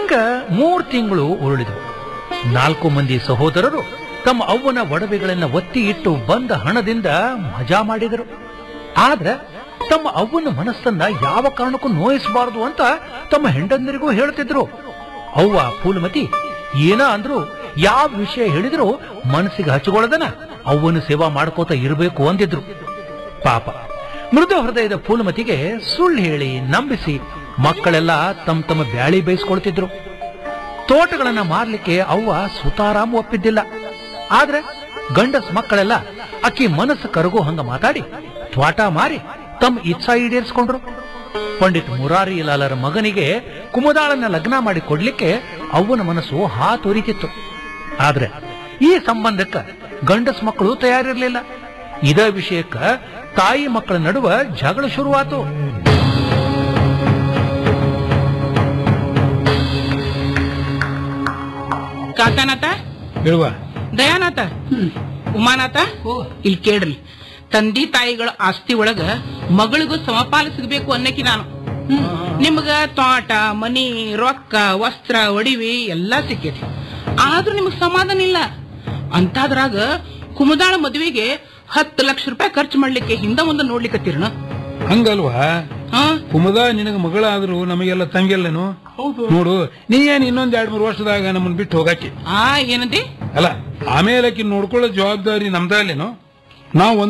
ಹಿಂಗ ಮೂರ್ ತಿಂಗಳು ಉರುಳಿದವು ನಾಲ್ಕು ಮಂದಿ ಸಹೋದರರು ತಮ್ಮ ಅವ್ವನ ಒಡವೆಗಳನ್ನ ಒತ್ತಿ ಇಟ್ಟು ಬಂದ ಹಣದಿಂದ ಮಜಾ ಮಾಡಿದರು ಆದ್ರೆ ತಮ್ಮ ಅವ್ವನ ಮನಸ್ಸನ್ನ ಯಾವ ಕಾರಣಕ್ಕೂ ನೋಯಿಸಬಾರದು ಅಂತ ತಮ್ಮ ಹೆಂಡಂದರಿಗೂ ಹೇಳ್ತಿದ್ರು ಅವ್ವ ಪೂಲಮತಿ ಏನ ಅಂದ್ರು ಯಾವ ವಿಷಯ ಹೇಳಿದ್ರು ಮನಸ್ಸಿಗೆ ಹಚ್ಕೊಳ್ಳದನ ಅವ್ವನ ಸೇವಾ ಮಾಡ್ಕೋತ ಇರಬೇಕು ಅಂದಿದ್ರು ಪಾಪ ಮೃದು ಹೃದಯದ ಪೂಲಮತಿಗೆ ಸುಳ್ಳು ಹೇಳಿ ನಂಬಿಸಿ ಮಕ್ಕಳೆಲ್ಲ ತಮ್ಮ ತಮ್ಮ ಬ್ಯಾಳಿ ಬೇಯಿಸ್ಕೊಳ್ತಿದ್ರು ತೋಟಗಳನ್ನ ಮಾರ್ಲಿಕ್ಕೆ ಅವ್ವ ಸುತಾರಾಮ್ ಒಪ್ಪಿದ್ದಿಲ್ಲ ಆದ್ರೆ ಗಂಡಸ್ ಮಕ್ಕಳೆಲ್ಲ ಅಕ್ಕಿ ಮನಸ್ಸು ಕರಗೋ ಹಂಗ ಮಾತಾಡಿ ತ್ವಾಟ ಮಾರಿ ತಮ್ಮ ಇಚ್ಛಾ ಈಡೇರಿಸ್ಕೊಂಡ್ರು ಪಂಡಿತ್ ಮುರಾರಿ ಲಾಲರ ಮಗನಿಗೆ ಕುಮುದಾಳನ್ನ ಲಗ್ನ ಮಾಡಿ ಕೊಡ್ಲಿಕ್ಕೆ ಅವ್ವನ ಮನಸ್ಸು ಹಾತೊರಿತಿತ್ತು ಆದ್ರೆ ಈ ಸಂಬಂಧಕ್ಕ ಗಂಡಸ್ ಮಕ್ಕಳು ತಯಾರಿರ್ಲಿಲ್ಲ ಇದೇ ವಿಷಯಕ್ಕ ತಾಯಿ ಮಕ್ಕಳ ನಡುವ ಜಗಳ ಶುರುವಾತು ಕಾಕಾನಾಥ ಹೇಳುವ ದಯಾನಾಥ ಉಮಾನಾಥ ಇಲ್ಲಿ ಕೇಳ್ರಿ ತಂದೆ ತಾಯಿಗಳ ಆಸ್ತಿ ಒಳಗ ಮಗಳಿಗೂ ಸಮಪಾಲು ಸಿಗಬೇಕು ಅನ್ನಕ್ಕೆ ನಾನು ನಿಮ್ಗ ತೋಟ ಮನಿ ರೊಕ್ಕ ವಸ್ತ್ರ ಒಡಿವಿ ಎಲ್ಲಾ ಸಿಕ್ಕೈತಿ ಆದ್ರೂ ನಿಮಗ್ ಸಮಾಧಾನ ಇಲ್ಲ ಅಂತಾದ್ರಾಗ ಕುಮದಾಳ ಮದುವೆಗೆ ಹತ್ತು ಲಕ್ಷ ರೂಪಾಯಿ ಖರ್ಚು ಮಾಡ್ಲಿಕ್ಕೆ ಹಿಂದ ಮುಂದೆ ನೋಡ್ಲಿಕ್ಕತ್ತೀರಣ ಹಂಗಲ್ವಾ ಹಾ ಕುಮದ ನಿನಗ ಮಗಳಾದ್ರು ನಮಗೆಲ್ಲ ತಂಗಿಯಲ್ಲೇನು ಹೌದು ನೋಡು ನೀ ಏನ್ ಇನ್ನೊಂದ್ ಎರಡ್ ಮೂರು ವರ್ಷದಾಗ ನಮ್ಮನ್ ಬಿಟ್ಟು ಹೋಗಾಕಿ ಆ ಏನಂದಿ ಅಲ್ಲ ಆಮೇಲೆ ಆಕಿ ನೋಡ್ಕೊಳ್ಳೋ ಜವಾಬ್ದಾರಿ ನಮ್ದಲ್ಲೇನು ನಾವ್ ಒಂದ್